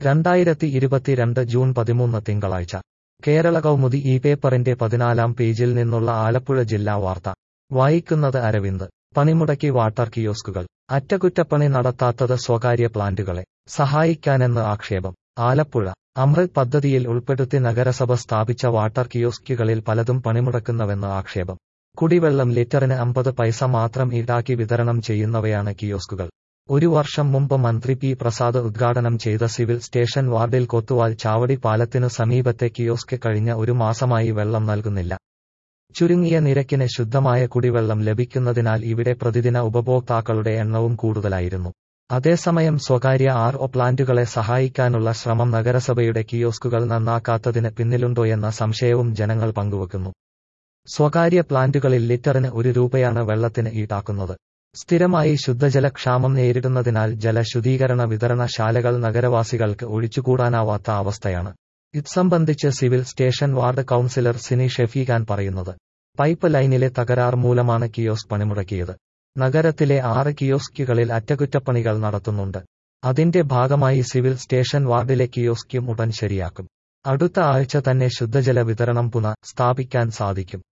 രണ്ടായിരത്തി ഇരുപത്തിരണ്ട് ജൂൺ പതിമൂന്ന് തിങ്കളാഴ്ച കേരള കൗമുദി ഈ പേപ്പറിന്റെ പതിനാലാം പേജിൽ നിന്നുള്ള ആലപ്പുഴ ജില്ലാ വാർത്ത വായിക്കുന്നത് അരവിന്ദ് പണിമുടക്കി വാട്ടർ കിയോസ്കുകൾ അറ്റകുറ്റപ്പണി നടത്താത്തത് സ്വകാര്യ പ്ലാന്റുകളെ സഹായിക്കാനെന്ന് ആക്ഷേപം ആലപ്പുഴ അമൃത് പദ്ധതിയിൽ ഉൾപ്പെടുത്തി നഗരസഭ സ്ഥാപിച്ച വാട്ടർ കിയോസ്കുകളിൽ പലതും പണിമുടക്കുന്നുവെന്ന് ആക്ഷേപം കുടിവെള്ളം ലിറ്ററിന് അമ്പത് പൈസ മാത്രം ഈടാക്കി വിതരണം ചെയ്യുന്നവയാണ് കിയോസ്കുകൾ ഒരു വർഷം മുമ്പ് മന്ത്രി പി പ്രസാദ് ഉദ്ഘാടനം ചെയ്ത സിവിൽ സ്റ്റേഷൻ വാർഡിൽ കൊത്തുവാൽ ചാവടി പാലത്തിനു സമീപത്തെ കിയോസ്ക് കഴിഞ്ഞ ഒരു മാസമായി വെള്ളം നൽകുന്നില്ല ചുരുങ്ങിയ നിരക്കിന് ശുദ്ധമായ കുടിവെള്ളം ലഭിക്കുന്നതിനാൽ ഇവിടെ പ്രതിദിന ഉപഭോക്താക്കളുടെ എണ്ണവും കൂടുതലായിരുന്നു അതേസമയം സ്വകാര്യ ആർ ഒ പ്ലാന്റുകളെ സഹായിക്കാനുള്ള ശ്രമം നഗരസഭയുടെ കിയോസ്കുകൾ നന്നാക്കാത്തതിന് പിന്നിലുണ്ടോയെന്ന സംശയവും ജനങ്ങൾ പങ്കുവെക്കുന്നു സ്വകാര്യ പ്ലാന്റുകളിൽ ലിറ്ററിന് ഒരു രൂപയാണ് വെള്ളത്തിന് ഈടാക്കുന്നത് സ്ഥിരമായി ശുദ്ധജലക്ഷാമം നേരിടുന്നതിനാൽ ജലശുദ്ധീകരണ വിതരണശാലകൾ നഗരവാസികൾക്ക് ഒഴിച്ചുകൂടാനാവാത്ത അവസ്ഥയാണ് ഇത് സംബന്ധിച്ച് civil station ward councillor Sini Shefeekhan പറയുന്നത് പൈപ്പ് ലൈനിലെ തകരാർ മൂലമാണ് കിയോസ്ക് പണിമുടക്കിയത് നഗരത്തിലെ ആറ് കിയോസ്കുകളിൽ അറ്റകുറ്റപ്പണികൾ നടത്തുന്നുണ്ട് അതിന്റെ ഭാഗമായി സിവിൽ സ്റ്റേഷൻ വാർഡിലെ കിയോസ്കും ഉടൻ ശരിയാക്കും അടുത്ത ആഴ്ച തന്നെ ശുദ്ധജല വിതരണം പുനഃ സ്ഥാപിക്കാൻ സാധിക്കും